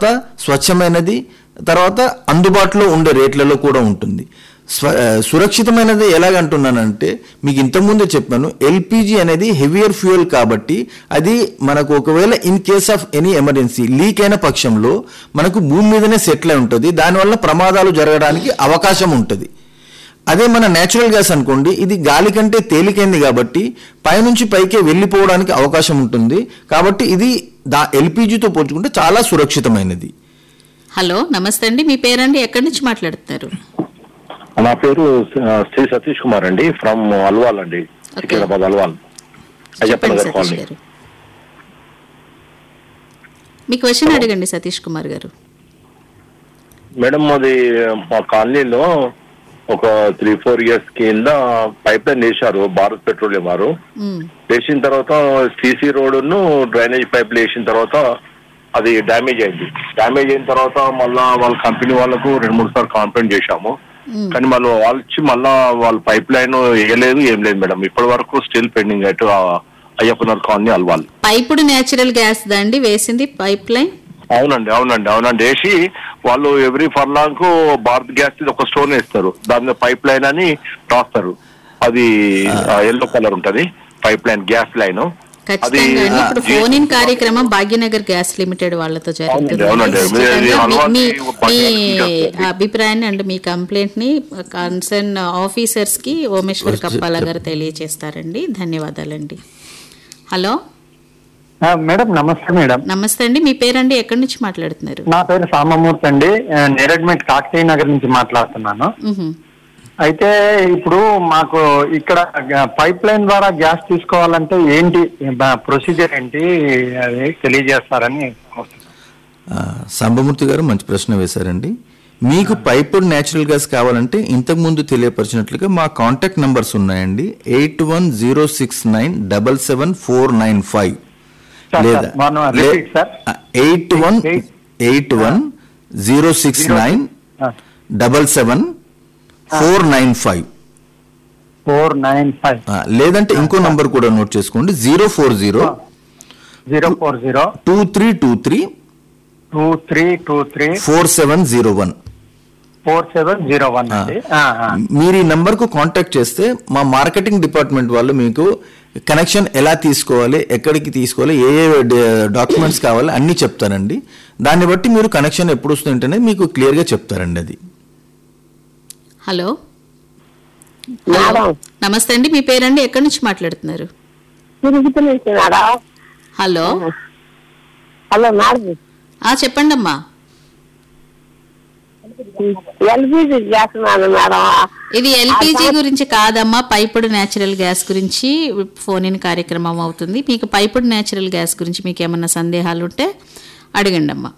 స్వచ్ఛమైనది తర్వాత అందుబాటులో ఉండే రేట్లలో కూడా ఉంటుంది స్వ ఆ, సురక్షితమైనది ఎలాగంటున్నానంటే మీకు ఇంతకుముందే చెప్పాను ఎల్పిజి అనేది హెవియర్ ఫ్యూయల్ కాబట్టి అది మనకు ఒకవేళ in case of any emergency leak అయిన పక్షంలో మనకు భూమి మీదనే సెటిల్ అయి ఉంటుంది దానివల్ల ప్రమాదాలు జరగడానికి అవకాశం ఉంటుంది అదే మన నేచురల్ గ్యాస్ అనుకోండి ఇది గాలి కంటే తేలికైంది కాబట్టి పైనుంచి పైకే వెళ్ళిపోవడానికి అవకాశం ఉంటుంది కాబట్టి ఇది దా ఎల్పిజితో పోల్చుకుంటే చాలా సురక్షితమైనది హలో నమస్తే అండి మీ పేరండి ఎక్కడి నుంచి మాట్లాడుతున్నారు నా పేరు ఆ, శ్రీ సతీష్ కుమార్ అండి ఫ్రమ్ అల్వాల్ అండి సికింద్రాబాద్ అల్వాల్ అయ్యప్ప చెప్పండి నగర్ సతీష్ కాలనీ గారు మీ క్వశ్చన్ అడగండి సతీష్ కుమార్ గారు మేడం అది మా కాలనీలో ఒక త్రీ ఫోర్ ఇయర్స్ కింద పైప్ లైన్ వేశారు భారత్ పెట్రోలియం వారు మ్, వేసిన తర్వాత సీసీ రోడ్డును డ్రైనేజ్ పైపులు వేసిన తర్వాత అది డ్యామేజ్ అయింది డ్యామేజ్ అయిన తర్వాత మళ్ళా వాళ్ళ కంపెనీ వాళ్ళకు రెండు మూడు సార్లు కంప్లైంట్ చేశాము మ్. కానీ వాళ్ళు వాళ్ళు వచ్చి మళ్ళా వాళ్ళ పైప్ లైన్ వేయలేదు ఏం లేదు మేడం ఇప్పటి వరకు స్టిల్ పెండింగ్ అటు అయ్యప్పనర్ colony Alwal piped natural gas దండి వేసింది పైప్ లైన్ అవునండి అవునండి అవునండి వేసి వాళ్ళు ఎవ్రీ ఫర్లాంగ్ కు భారత్ గ్యాస్ ఇది ఒక స్టోన్ వేస్తారు దాని మీద పైప్ లైన్ అని రాస్తారు అది ఎల్లో కలర్ ఉంటది పైప్ లైన్ గ్యాస్ లైన్ ఖచ్చితంగా అండి ఇప్పుడు ఫోన్ ఇన్ కార్యక్రమం భాగ్యనగర్ గ్యాస్ లిమిటెడ్ వాళ్ళతో జరుగుతుంది అవునండి, అవునండి. ఖచ్చితంగా మీరు మీ- అలవాటు మీ భాగ్యనగర్ మీ గ్యాస్ అభిప్రాయాన్ని అండ్ మీ కంప్లైంట్ ని కన్సర్న్ ఆఫీసర్స్ కి ఓమేశ్వర్ కప్పాల గారు తెలియజేస్తారండి ధన్యవాదాలండి హలో ఆ, మేడం నమస్తే మేడం నమస్తే అండి మీ పేరండి ఎక్కడి నుంచి మాట్లాడుతున్నారు నా పేరు సామమూర్తి అండి ఆ, నేరెడ్మెట్ కాకతీయ నగర్ నుంచి మాట్లాడుతున్నాను మ్హూ. అయితే ఇప్పుడు మాకు ఇక్కడ గ- పైప్ లైన్ ద్వారా గ్యాస్ తీసుకోవాలంటే ఏంటి బ- ప్రొసీజర్ ఏంటి అది తెలియజేస్తారని ఆ, సంభమూర్తి గారు మంచి ప్రశ్న వేశారండి మీకు పైపుడ్ న్యాచురల్ గ్యాస్ కావాలంటే ఇంతకు ముందు తెలియపరిచినట్లుగా మా కాంటాక్ట్ నంబర్స్ ఉన్నాయండి eight one zero six nine double seven four nine five sir, లేదా sir, one more repeat, sir. Eight one eight one zero six nine double seven four nine five four nine five లేదంటే ఇంకో number కూడా note చేసుకోండి zero four zero zero four zero two three two three two three two three four seven zero one four seven zero one ఆ. అండి ఆ, ఆ. మీరు ఈ నంబర్ కు కాంటాక్ట్ చేస్తే మా మార్కెటింగ్ డిపార్ట్మెంట్ వాళ్ళు మీకు కనెక్షన్ ఎలా తీసుకోవాలి ఎక్కడికి తీసుకోవాలి ఏ ఏ డాక్యుమెంట్స్ కావాలి అన్ని చెప్తారండి దాన్ని బట్టి మీరు కనెక్షన్ ఎప్పుడు వస్తుందంటే మీకు క్లియర్ గా చెప్తారండి అది హలో హలో నమస్తే అండి మీ పేరండి ఎక్కడి నుంచి మాట్లాడుతున్నారు తిరుగుతూ నుంచి మేడం హలో హలో మేడం ఆ చెప్పండి అమ్మా ఎల్పిజి చేస్తున్నాను మేడం ఇది ఎల్పిజి గురించి కాదమ్మా పైపుడు నేచురల్ గ్యాస్ గురించి ఫోన్ ఇన్ కార్యక్రమం అవుతుంది మీకు పైపుడు నేచురల్ గ్యాస్ గురించి మీకు ఏమన్నా సందేహాలు ఉంటే అడగండి అమ్మా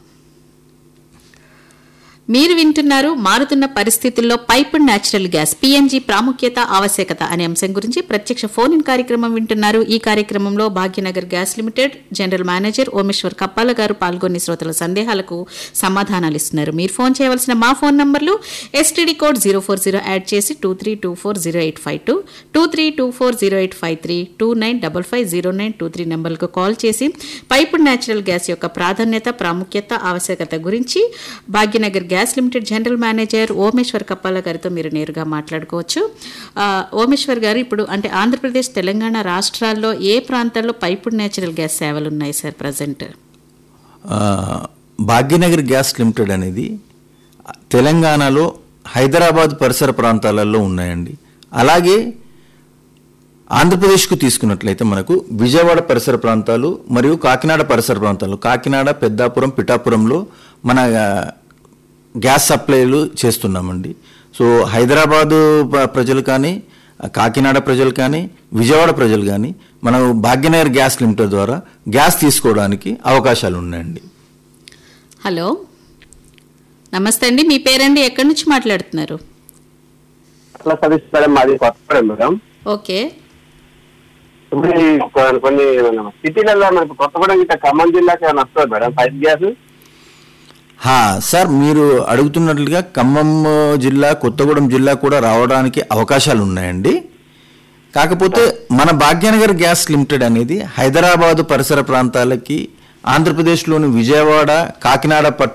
మీరు వింటున్నారు మారుతున్న పరిస్థితుల్లో పైపుడ్ న్యాచురల్ గ్యాస్ పిఎన్జి ప్రాముఖ్యత ఆవశ్యకత అనే అంశం గురించి ప్రత్యక్ష ఫోన్ ఇన్ కార్యక్రమం వింటున్నారు ఈ కార్యక్రమంలో Bhagyanagar gas limited general manager Omeshwar Kappala garu పాల్గొని శ్రోతల సందేహాలకు సమాధానాలు ఇస్తున్నారు మీరు ఫోన్ చేయవలసిన మా ఫోన్ నంబర్లు STD code zero four zero add చేసి two three two four zero eight five two two three two four zero eight five three two nine double five zero nine two three నెంబర్లకు call చేసి piped natural gas యొక్క ప్రాధాన్యత ప్రాముఖ్యత ఆవశ్యకత గురించి Bhagyanagar gas limited general manager Omeshwar Kappala గారితో మీరు నేరుగా మాట్లాడుకోవచ్చు ఆ, ఓమేశ్వర్ గారు ఇప్పుడు అంటే ఆంధ్రప్రదేశ్ తెలంగాణ రాష్ట్రాల్లో ఏ ప్రాంతాల్లో పైపుడ్ న్యాచురల్ గ్యాస్ సేవలు ఉన్నాయి సార్ ప్రజెంట్ ఆ, భాగ్యనగర్ గ్యాస్ లిమిటెడ్ అనేది తెలంగాణలో హైదరాబాద్ పరిసర ప్రాంతాలలో ఉన్నాయండి అలాగే ఆంధ్రప్రదేశ్కు తీసుకున్నట్లయితే మనకు విజయవాడ పరిసర ప్రాంతాలు మరియు కాకినాడ పరిసర ప్రాంతాలు కాకినాడ పెద్దాపురం పిఠాపురంలో మన ఆ, గ్యాస్ సప్లైలు చేస్తున్నామండి సో హైదరాబాదు ప- ప్రజలు కానీ కాకినాడ ప్రజలు కానీ విజయవాడ ప్రజలు కానీ మనం భాగ్యనగర్ గ్యాస్ లిమిటెడ్ ద్వారా గ్యాస్ తీసుకోవడానికి అవకాశాలు ఉన్నాయండి హలో నమస్తే అండి మీ పేరండి ఎక్కడి నుంచి మాట్లాడుతున్నారు అట్లా సర్వీస్ మేడం మాది కొత్తగూడెం మేడం ఓకే ఇప్పుడు ఈ కొ- కొన్ని సిటీలలో మనకు కొత్తగూడెం ఇట్లా ఖమ్మం జిల్లాకి ఏమైనా వస్తుంది మేడం పైప్ గ్యాస్ హా సార్ మీరు అడుగుతున్నట్లుగా ఖమ్మం జిల్లా కొత్తగూడెం జిల్లా కూడా రావడానికి అవకాశాలు ఉన్నాయండి కాకపోతే మన భాగ్యనగర్ గ్యాస్ లిమిటెడ్ అనేది హైదరాబాదు పరిసర ప్రాంతాలకి ఆంధ్రప్రదేశ్లోని విజయవాడ కాకినాడ పట్ట